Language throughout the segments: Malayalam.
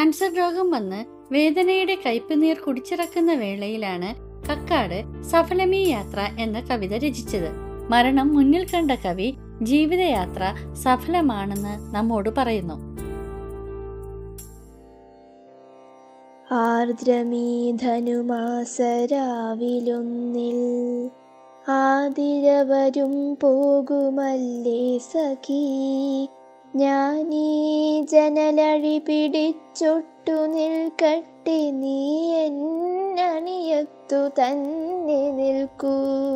ക്യാൻസർ രോഗം വന്ന് വേദനയുടെ കയ്പുനീർ കുടിച്ചിറക്കുന്ന വേളയിലാണ് കക്കാട് സഫലമീ യാത്ര എന്ന കവിത രചിച്ചത് മരണം മുന്നിൽ കണ്ട കവി ജീവിതയാത്ര സഫലമാണെന്ന് നമ്മോട് പറയുന്നു ആർദ്രമീ ധനുമാസരാവിലൊന്നിൽ ആതിരവരും പോകുമല്ലേ സഖി ഞാനീ ജനലഴി പിടിച്ചൊട്ടു നിൽക്കട്ടെ നീ എന്നണിയത്തു തന്നെ നിൽക്കൂ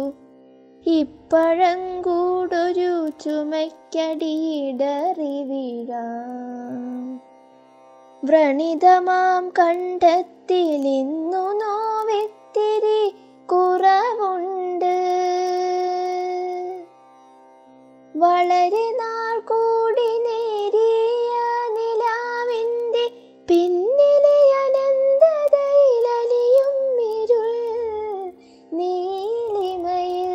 ഇപ്പഴങ്കൂടൊരു ചുമയ്ക്കടിയിടറി വീഴാം വ്രണിതമാം കണ്ടത്തിലിന്നു നോവെത്തിരി കുറവുണ്ട് വളരെ നാൾ കൂടി നേരിയ നിലാവിൻ്റെ പിന്നിലെ അനന്തതയിലലിയും ഇരുൾ നീലിമയിൽ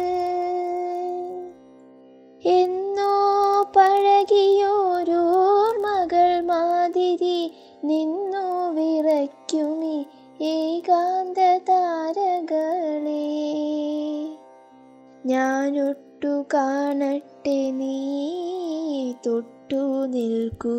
എന്നോ പഴകിയോരോർമകൾ മാതിരി നിന്നു വിറയ്ക്കുമി ഏകാന്ത താരകളെ ഞാനൊട്ടു കാണട്ടെ നീ തൊട്ടു നിൽക്കൂ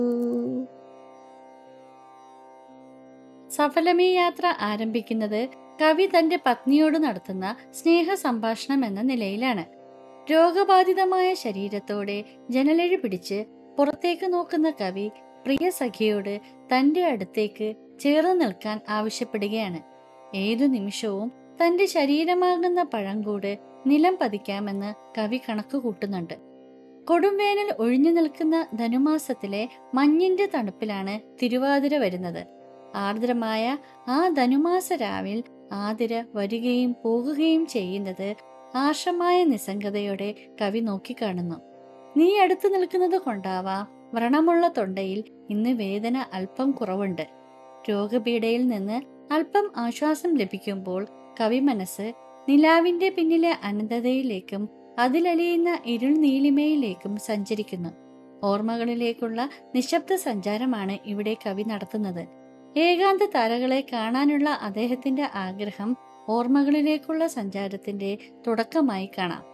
സഫലമീ യാത്ര ആരംഭിക്കുന്നത് കവി തന്റെ പത്നിയോട് നടത്തുന്ന സ്നേഹ സംഭാഷണം എന്ന നിലയിലാണ് രോഗബാധിതമായ ശരീരത്തോടെ ജനലഴി പിടിച്ച് പുറത്തേക്ക് നോക്കുന്ന കവി പ്രിയ സഖിയോട് തന്റെ അടുത്തേക്ക് ചേർന്ന് നിൽക്കാൻ ആവശ്യപ്പെടുകയാണ് ഏതു നിമിഷവും തന്റെ ശരീരമാകുന്ന പഴങ്കൂട് നിലം പതിക്കാമെന്ന് കവി കണക്ക് കൂട്ടുന്നുണ്ട് കൊടുംവേനൽ ഒഴിഞ്ഞു നിൽക്കുന്ന ധനുമാസത്തിലെ മഞ്ഞിന്റെ തണുപ്പിലാണ് തിരുവാതിര വരുന്നത് ആർദ്രമായ ആ ധനുമാസ രാവിൽ ആതിര വരികയും പോകുകയും ചെയ്യുന്നത് ആർഷമായ നിസ്സംഗതയോടെ കവി നോക്കിക്കാണുന്നു നീ അടുത്തു നിൽക്കുന്നത് കൊണ്ടാവാം വ്രണമുള്ള തൊണ്ടയിൽ ഇന്ന് വേദന അല്പം കുറവുണ്ട് രോഗപീഠയിൽ നിന്ന് അല്പം ആശ്വാസം ലഭിക്കുമ്പോൾ കവി മനസ്സ് നിലാവിന്റെ പിന്നിലെ അനന്തതയിലേക്കും അതിലലിയുന്ന ഇരുൾ നീലിമയിലേക്കും സഞ്ചരിക്കുന്നു ഓർമ്മകളിലേക്കുള്ള നിശബ്ദ സഞ്ചാരമാണ് ഇവിടെ കവി നടത്തുന്നത് ഏകാന്ത താരകളെ കാണാനുള്ള അദ്ദേഹത്തിന്റെ ആഗ്രഹം ഓർമ്മകളിലേക്കുള്ള സഞ്ചാരത്തിന്റെ തുടക്കമായി കാണാം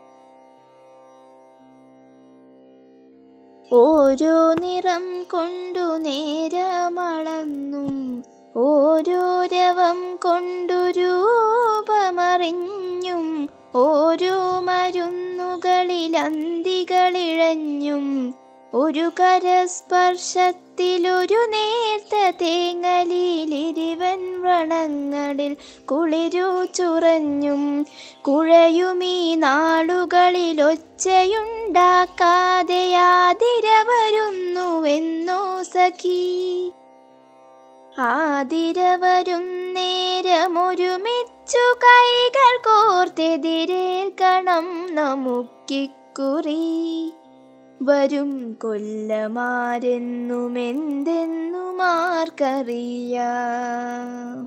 ഓരോ നിറം കൊണ്ടു നേരമളന്നും ഓരോ രവം കൊണ്ടു രൂപമറിഞ്ഞും ഓരോ മരുന്നുകളിൽ അന്തികളിഴഞ്ഞും ഒരു കരസ്പർശത്തിലൊരു നേർത്ത തേങ്ങലിലിരിവൻ വ്രണങ്ങളിൽ കുളിരു ചുറഞ്ഞും കുഴയുമീ നാളുകളിൽ ഒച്ചയുണ്ടാക്കാതെ ആതിര വരുന്നുവെന്നോ സഖി ആതിര വരും നേരമൊരുമിച്ചു കൈകൾ കോർത്തെതിരേൽക്കണം നമുക്കിക്കുറി വരും കൊല്ലമാരെന്നുമെന്തെന്നും ആർക്കറിയാം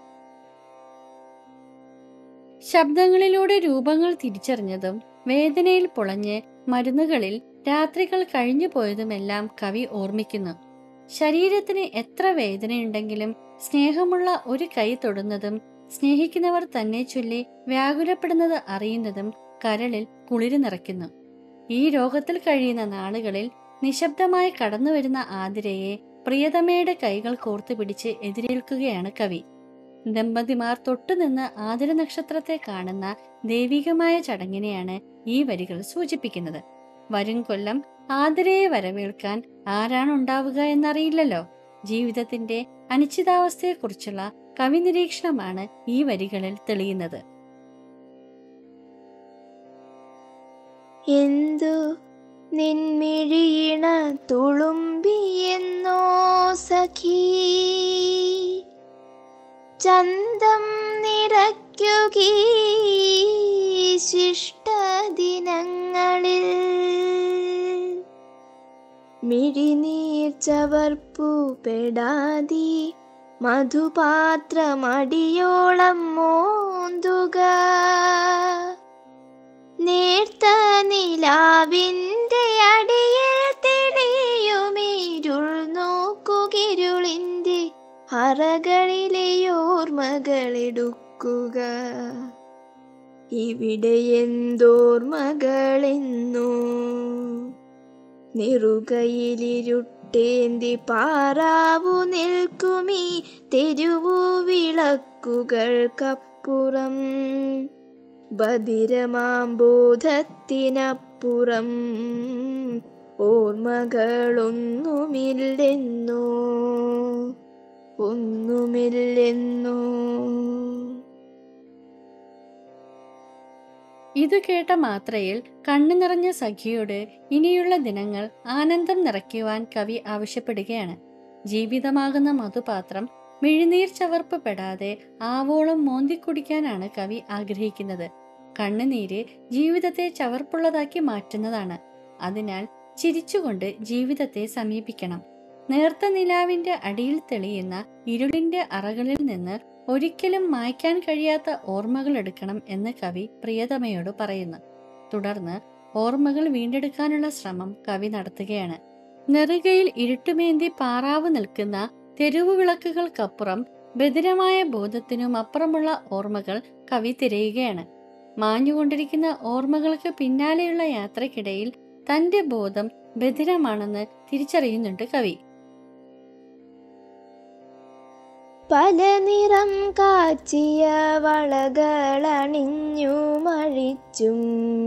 ശബ്ദങ്ങളിലൂടെ രൂപങ്ങൾ തിരിച്ചറിഞ്ഞതും വേദനയിൽ പൊളഞ്ഞ് മരുന്നുകളിൽ രാത്രികൾ കഴിഞ്ഞു പോയതുമെല്ലാം കവി ഓർമ്മിക്കുന്നു ശരീരത്തിന് എത്ര വേദനയുണ്ടെങ്കിലും സ്നേഹമുള്ള ഒരു കൈ തൊടുന്നതും സ്നേഹിക്കുന്നവർ തന്നെ ചൊല്ലി വ്യാകുലപ്പെടുന്നത് അറിയുന്നതും കരളിൽ കുളിര് നിറയ്ക്കുന്നു ഈ രോഗത്തിൽ കഴിയുന്ന നാളുകളിൽ നിശബ്ദമായി കടന്നുവരുന്ന ആതിരയെ പ്രിയതമയുടെ കൈകൾ കോർത്തു പിടിച്ച് എതിരേൽക്കുകയാണ് കവി ദമ്പതിമാർ തൊട്ടുനിന്ന് ആതിര നക്ഷത്രത്തെ കാണുന്ന ദൈവികമായ ചടങ്ങിനെയാണ് ഈ വരികൾ സൂചിപ്പിക്കുന്നത് വരും കൊല്ലം ആതിരയെ വരവേൽക്കാൻ ആരാണ് ഉണ്ടാവുക എന്നറിയില്ലല്ലോ ജീവിതത്തിന്റെ അനിശ്ചിതാവസ്ഥയെക്കുറിച്ചുള്ള കവി നിരീക്ഷണമാണ് ഈ വരികളിൽ തെളിയുന്നത് എന്തു നിൻമിഴിയിണ തുളുമ്പിയെന്നോ സഖി ചന്തം നിറയ്ക്കുകീ ശിഷ്ടദിനങ്ങളിൽ മിഴിനീർ ചവർപ്പു പെടാതി മധുപാത്രമടിയോളം മോന്തുക നേർത്ത നിലാവിൻ്റെ അടിയിൽ തെളിയുമിരുൾ നോക്കുകരുളിൻ്റെ അറകളിലെ ഓർമ്മകളെടുക്കുക ഇവിടെ എന്തോർമകളെന്നു നെറുകയിലിരുട്ടേന്തി പാറാവു നിൽക്കുമീ തെരുവു വിളക്കുകൾക്കപ്പുറം ബധിരമാംബോധത്തിനപ്പുറം ഓർമ്മകളൊന്നുമില്ലെന്നോ ഒന്നുമില്ലെന്നോ ഇത് കേട്ട മാത്രയിൽ കണ്ണു നിറഞ്ഞ സഖിയോട് ഇനിയുള്ള ദിനങ്ങൾ ആനന്ദം നിറയ്ക്കുവാൻ കവി ആവശ്യപ്പെടുകയാണ് ജീവിതമാകുന്ന മധുപാത്രം മിഴിനീർ ചവർപ്പ് പെടാതെ ആവോളം മോന്തിക്കുടിക്കാനാണ് കവി ആഗ്രഹിക്കുന്നത് കണ്ണുനീര് ജീവിതത്തെ ചവർപ്പുള്ളതാക്കി മാറ്റുന്നതാണ് അതിനാൽ ചിരിച്ചുകൊണ്ട് ജീവിതത്തെ സമീപിക്കണം നേർത്ത നിലാവിന്റെ അടിയിൽ തെളിയുന്ന ഇരുളിന്റെ അറകളിൽ നിന്ന് ഒരിക്കലും മായ്ക്കാൻ കഴിയാത്ത ഓർമ്മകൾ എടുക്കണം എന്ന് കവി പ്രിയതമയോട് പറയുന്നു തുടർന്ന് ഓർമ്മകൾ വീണ്ടെടുക്കാനുള്ള ശ്രമം കവി നടത്തുകയാണ് നെറുകയിൽ ഇരുട്ടുമേന്തി പാറാവ് നിൽക്കുന്ന തെരുവു വിളക്കുകൾക്കപ്പുറം ബദിരമായ ബോധത്തിനും അപ്പുറമുള്ള ഓർമ്മകൾ കവി തിരയുകയാണ് മാഞ്ഞുകൊണ്ടിരിക്കുന്ന ഓർമ്മകൾക്ക് പിന്നാലെയുള്ള യാത്രക്കിടയിൽ തന്റെ ബോധം ബധിരമാണെന്ന് തിരിച്ചറിയുന്നുണ്ട് കവി പല നിറം കാച്ചിയ വളകളണിഞ്ഞു മഴിച്ചും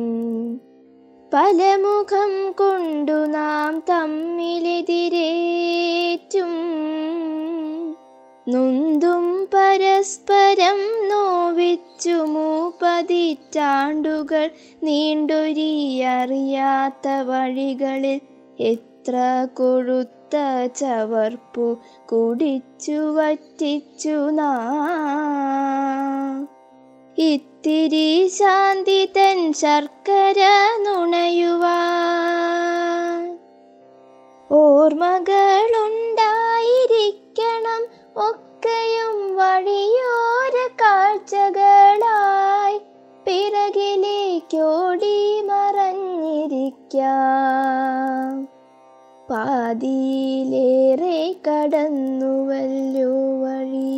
പല മുഖം കൊണ്ടു നാം തമ്മിലെതിരേറ്റും നൊന്തും പരസ്പരം നോവിച്ചു മൂപ്പതിറ്റാണ്ടുകൾ നീണ്ടൊരി അറിയാത്ത വഴികളിൽ എത്ര കൊഴുത്ത ചവർപ്പു കുടിച്ചു വറ്റിച്ചു നാ ഇത്തിരി ശാന്തി തൻ ശർക്കര നുണയുവാൻ ഓർമ്മകളുണ്ടായിരിക്കണം ഒക്കെയും വഴിയോര കാഴ്ചകളായി പിറകിലേക്കോടി മറഞ്ഞിരിക്കാം പാതിയിലേറെ കടന്നുവല്ലോ വഴി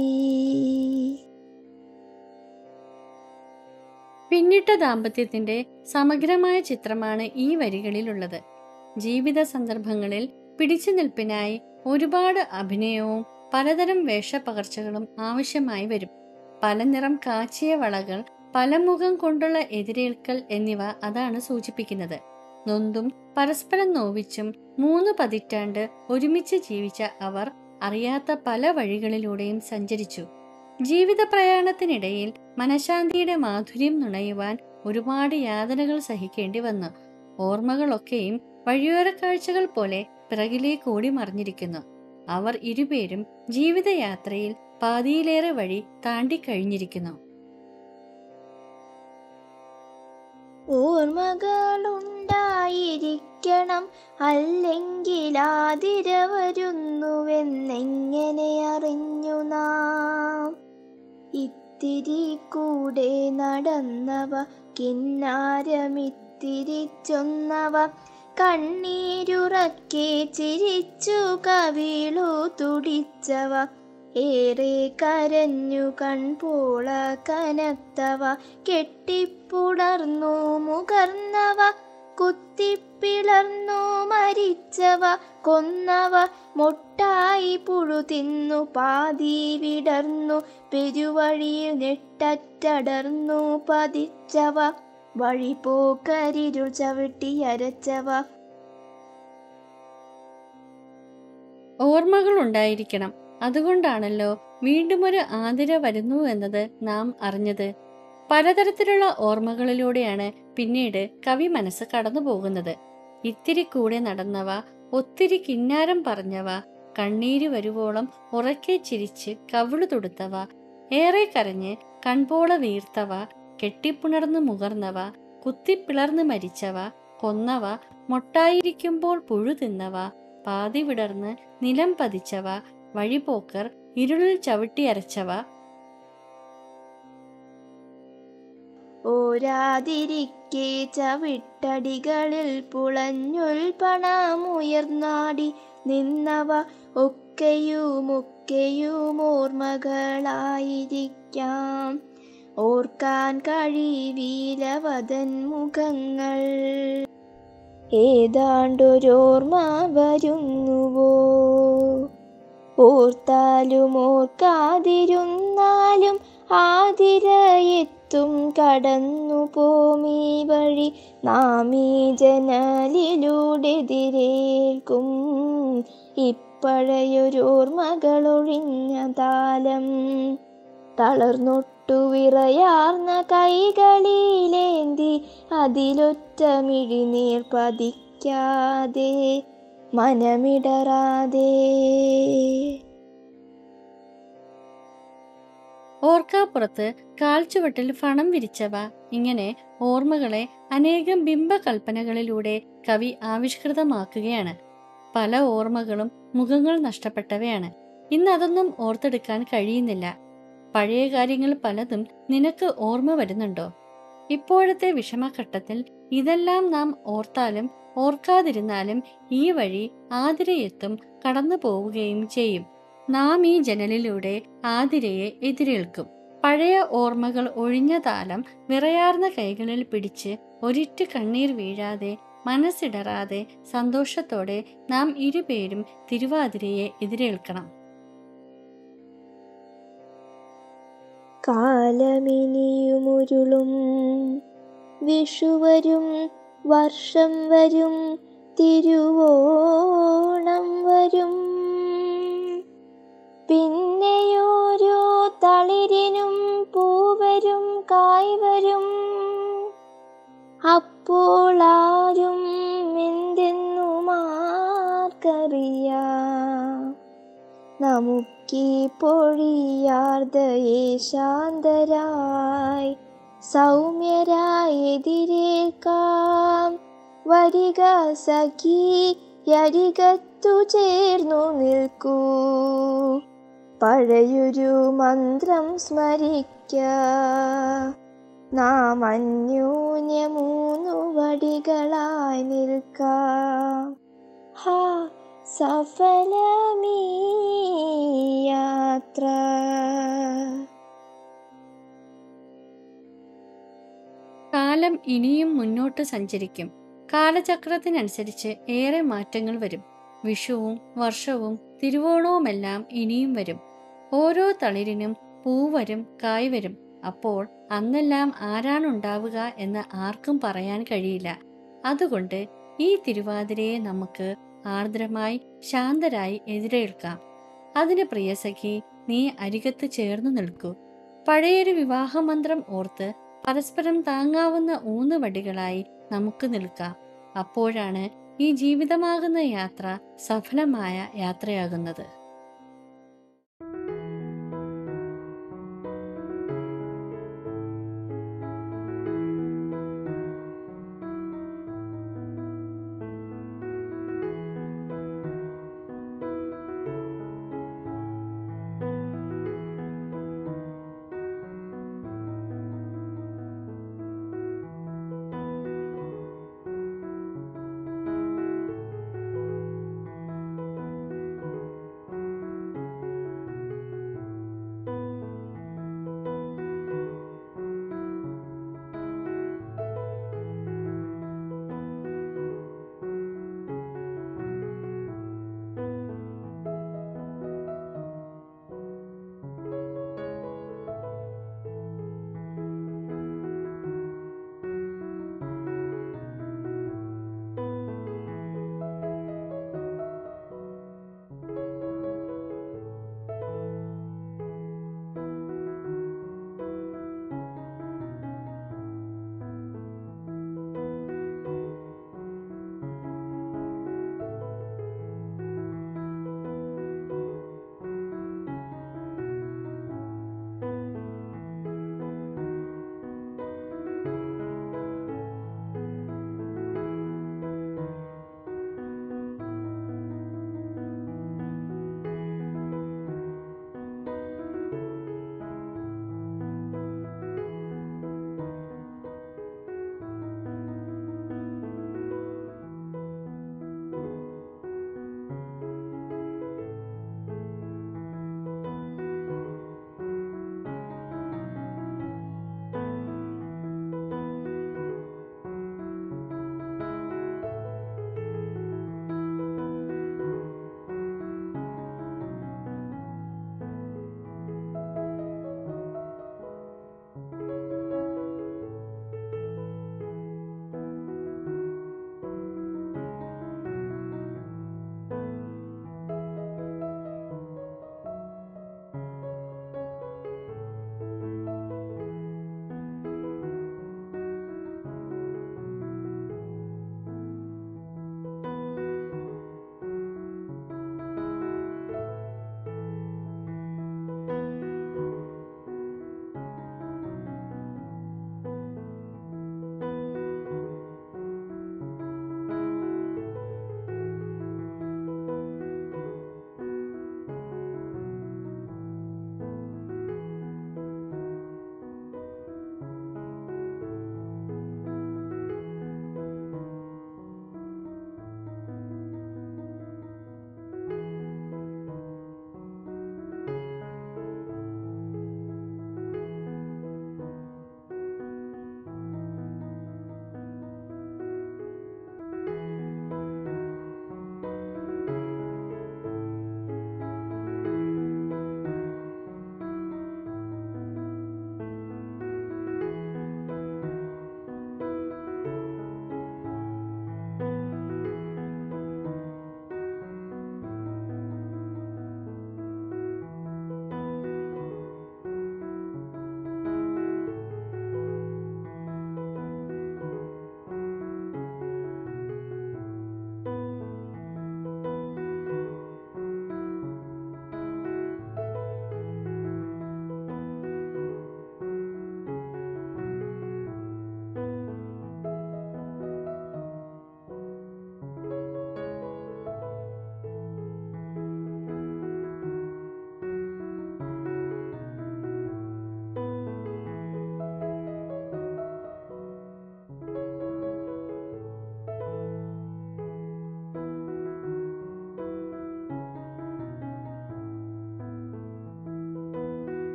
പിന്നിട്ട ദാമ്പത്യത്തിന്റെ സമഗ്രമായ ചിത്രമാണ് ഈ വരികളിലുള്ളത് ജീവിത സന്ദർഭങ്ങളിൽ പിടിച്ചു നിൽപ്പിനായി ഒരുപാട് അഭിനയവും പലതരം വേഷപകർച്ചകളും ആവശ്യമായി വരും പല നിറം കാച്ചിയ വളകൾ പല മുഖം കൊണ്ടുള്ള എതിരേൽക്കൽ എന്നിവ അതാണ് സൂചിപ്പിക്കുന്നത് നൊന്തും പരസ്പരം നോവിച്ചും മൂന്ന് പതിറ്റാണ്ട് ഒരുമിച്ച് ജീവിച്ച അവർ അറിയാത്ത പല വഴികളിലൂടെയും സഞ്ചരിച്ചു ജീവിത പ്രയാണത്തിനിടയിൽ മനഃശാന്തിയുടെ മാധുര്യം നുണയുവാൻ ഒരുപാട് യാതനകൾ സഹിക്കേണ്ടി വന്നു ഓർമ്മകളൊക്കെയും വഴിയോര കാഴ്ചകൾ പോലെ പിറകിലേക്ക് ഓടി മറിഞ്ഞിരിക്കുന്നു അവർ ഇരുപേരും ജീവിതയാത്രയിൽ പാതിയിലേറെ വഴി താണ്ടിക്കഴിഞ്ഞിരിക്കുന്നു ഓർമ്മകളുണ്ടായിരിക്കണം അല്ലെങ്കിൽ ആതിര വരുന്നുവെന്നെങ്ങനെ അറിഞ്ഞു നാം ഇത്തിരി കൂടെ നടന്നവ കിന്നാരമിത്തിരി ചൊന്നവ കണ്ണീരുറക്കെ ചിരിച്ചു കവിളു തുടിച്ചവ ഏറെ കരഞ്ഞു കൺപോള കനത്തവ കെട്ടിപ്പുണർന്നു മുകർന്നവ കുത്തിപ്പിളർന്നു മരിച്ചവ കൊന്നവ മൊട്ടായി പുഴു തിന്നു പാതി വിടർന്നു പെരുവഴിയിൽ നെട്ടറ്റടർന്നു പതിച്ചവ വഴിപോക്കരിരുൾ ചവിട്ടി അരച്ചവ ഓർമ്മകൾ ഉണ്ടായിരിക്കണം അതുകൊണ്ടാണല്ലോ വീണ്ടും ഒരു ആതിര വരുന്നു എന്നത് നാം അറിഞ്ഞത് പലതരത്തിലുള്ള ഓർമ്മകളിലൂടെയാണ് പിന്നീട് കവി മനസ്സ് കടന്നു പോകുന്നത് ഇത്തിരി കൂടെ നടന്നവ ഒത്തിരി കിന്നാരം പറഞ്ഞവ കണ്ണീര് വരുവോളം ഉറക്കെ ചിരിച്ച് കവിളു തൊടുത്തവ ഏറെ കരഞ്ഞ് കൺപോള വീർത്തവ കെട്ടിപ്പുണർന്നു മുകർന്നവ കുത്തിപ്പിളർന്ന് മരിച്ചവ കൊന്നവ മൊട്ടായിരിക്കുമ്പോൾ പുഴു തിന്നവ പാതി വിടർന്ന് നിലം പതിച്ചവ വഴിപോക്കർ ഇരുളിൽ ചവിട്ടി അരച്ചവ ഓരാതിരിക്കെ ചവിട്ടടികളിൽ പുളഞ്ഞുൽപ്പണമുയർന്നാടി നിന്നവ ഒക്കെയുമൊക്കെ ഒക്കെയും ഓർമ്മകളായിരിക്കാം ഓർക്കാൻ കഴിവീലവതൻ മുഖങ്ങൾ ഏതാണ്ടൊരോർമ്മ വരുന്നുവോ ഓർത്താലും ഓർക്കാതിരുന്നാലും ആതിരയെത്തും കടന്നു പോമീ വഴി നാം ഈ ജനലിലൂടെ എതിരേൽക്കും ഇപ്പഴയൊരോർമ്മകളൊഴിഞ്ഞ താലം തളർന്നൊട്ടു വിറയാർന്ന കൈകളിലേന്തി അതിലൊറ്റ മിഴിനീർ പതിക്കാതെ മനമിടറാതെ ഓർക്കാപ്പുറത്ത് കാൽച്ചുവട്ടിൽ ഫണം വിരിച്ചവ ഇങ്ങനെ ഓർമ്മകളെ അനേകം ബിംബകൽപ്പനകളിലൂടെ കവി ആവിഷ്കൃതമാക്കുകയാണ് പല ഓർമ്മകളും മുഖങ്ങൾ നഷ്ടപ്പെട്ടവയാണ് ഇന്ന് അതൊന്നും ഓർത്തെടുക്കാൻ കഴിയുന്നില്ല പഴയ കാര്യങ്ങൾ പലതും നിനക്ക് ഓർമ്മ വരുന്നുണ്ടോ ഇപ്പോഴത്തെ വിഷമഘട്ടത്തിൽ ഇതെല്ലാം നാം ഓർത്താലും ഓർക്കാതിരുന്നാലും ഈ വഴി ആതിരയെത്തും കടന്നു പോവുകയും ചെയ്യും നാം ഈ ജനലിലൂടെ ആതിരയെ എതിരേൽക്കും പഴയ ഓർമ്മകൾ ഒഴിഞ്ഞ താലം വിറയാർന്ന കൈകളിൽ പിടിച്ച് ഒരിറ്റു കണ്ണീർ വീഴാതെ മനസ്സിടറാതെ സന്തോഷത്തോടെ നാം ഇരുപേരും തിരുവാതിരയെ എതിരേൽക്കണം കാലമിനിയുമുരുളും വിഷുവരും വർഷം വരും തിരുവോണം വരും പിന്നെയോരോ തളിരിനും പൂവരും കായ്വരും അപ്പോൾ ആരും എന്തെന്നു മാർക്കറിയാം നമുക്കീ പൊഴിയാർദ്ദയെ ശാന്തരായി സൗമ്യരായി എതിരേൽക്കാം വരിക സഖി യരികത്തു ചേർന്നു നിൽക്കൂ പഴയൊരു മന്ത്രം സ്മരിക്ക നാം അന്യോന്യ മൂന്നു വടികളായി നിൽക്കാം ഹാ സഫലമീ യാത്ര കാലം ഇനിയും മുന്നോട്ട് സഞ്ചരിക്കും കാലചക്രത്തിനനുസരിച്ച് ഏറെ മാറ്റങ്ങൾ വരും വിഷുവും വർഷവും തിരുവോണവുമെല്ലാം ഇനിയും വരും ഓരോ തളിരിനും പൂവരും കായ് വരും അപ്പോൾ അന്നെല്ലാം ആരാണുണ്ടാവുക എന്ന് ആർക്കും പറയാൻ കഴിയില്ല അതുകൊണ്ട് ഈ തിരുവാതിരയെ നമുക്ക് ആർദ്രമായി ശാന്തരായി എതിരേൽക്കാം അതിന് പ്രിയസഖി നീ അരികത്ത് ചേർന്നു നിൽക്കൂ പഴയൊരു വിവാഹമന്ത്രം ഓർത്ത് പരസ്പരം താങ്ങാവുന്ന ഊന്നുവടികളായി നമുക്ക് നിൽക്കാം അപ്പോഴാണ് ഈ ജീവിതമാകുന്ന യാത്ര സഫലമായ യാത്രയാകുന്നത്